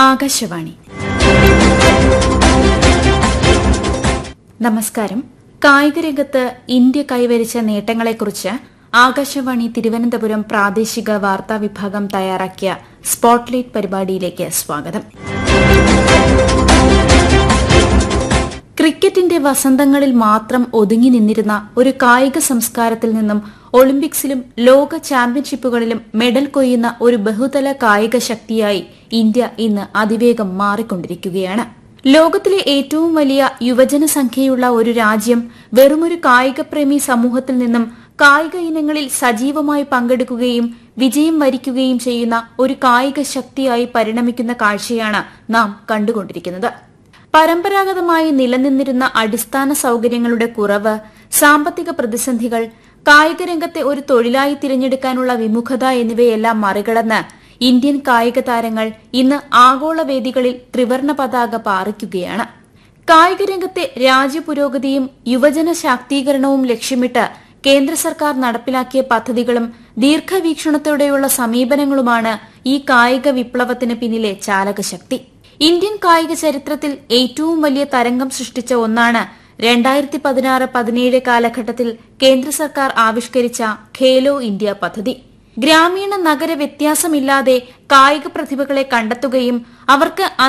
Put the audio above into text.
ആകാശവാണി നമസ്കാരം കായികരംഗത്ത് ഇന്ത്യ കൈവരിച്ച നേട്ടങ്ങളെക്കുറിച്ച് ആകാശവാണി തിരുവനന്തപുരം പ്രാദേശിക വാർത്താ വിഭാഗം തയ്യാറാക്കിയ സ്പോട്ട്ലൈറ്റ് പരിപാടിയിലേക്ക് സ്വാഗതം ക്രിക്കറ്റിന്റെ വസന്തങ്ങളിൽ മാത്രം ഒതുങ്ങി നിന്നിരുന്ന ഒരു കായിക സംസ്കാരത്തിൽ നിന്നും ഒളിമ്പിക്സിലും ലോക ചാമ്പ്യൻഷിപ്പുകളിലും മെഡൽ കൊയ്യുന്ന ഒരു ബഹുതല കായിക ശക്തിയായി ഇന്ത്യ ഇന്ന് അതിവേഗം മാറിക്കൊണ്ടിരിക്കുകയാണ് ലോകത്തിലെ ഏറ്റവും വലിയ യുവജന സംഖ്യയുള്ള ഒരു രാജ്യം വെറുമൊരു കായികപ്രേമി സമൂഹത്തിൽ നിന്നും കായിക ഇനങ്ങളിൽ സജീവമായി പങ്കെടുക്കുകയും വിജയം വരിക്കുകയും ചെയ്യുന്ന ഒരു കായിക ശക്തിയായി പരിണമിക്കുന്ന കാഴ്ചയാണ് നാം കണ്ടുകൊണ്ടിരിക്കുന്നത് പരമ്പരാഗതമായി നിലനിന്നിരുന്ന അടിസ്ഥാന സൌകര്യങ്ങളുടെ കുറവ് സാമ്പത്തിക പ്രതിസന്ധികൾ കായികരംഗത്തെ ഒരു തൊഴിലായി തിരഞ്ഞെടുക്കാനുള്ള വിമുഖത എന്നിവയെല്ലാം മറികടന്ന് ഇന്ത്യൻ കായിക താരങ്ങൾ ഇന്ന് ആഗോള വേദികളിൽ ത്രിവർണ പതാക പാറിക്കുകയാണ് കായികരംഗത്തെ രാജ്യപുരോഗതിയും യുവജന ശാക്തീകരണവും ലക്ഷ്യമിട്ട് കേന്ദ്ര സർക്കാർ നടപ്പിലാക്കിയ പദ്ധതികളും ദീർഘവീക്ഷണത്തോടെയുള്ള സമീപനങ്ങളുമാണ് ഈ കായിക വിപ്ലവത്തിന് പിന്നിലെ ചാലകശക്തി ഇന്ത്യൻ കായിക ചരിത്രത്തിൽ ഏറ്റവും വലിയ തരംഗം സൃഷ്ടിച്ച ഒന്നാണ് രണ്ടായിരത്തി പതിനാറ് പതിനേഴ് കാലഘട്ടത്തിൽ കേന്ദ്ര സർക്കാർ ആവിഷ്കരിച്ച ഖേലോ ഇന്ത്യ പദ്ധതി ഗ്രാമീണ നഗര വ്യത്യാസമില്ലാതെ കായിക പ്രതിഭകളെ കണ്ടെത്തുകയും അവർക്ക്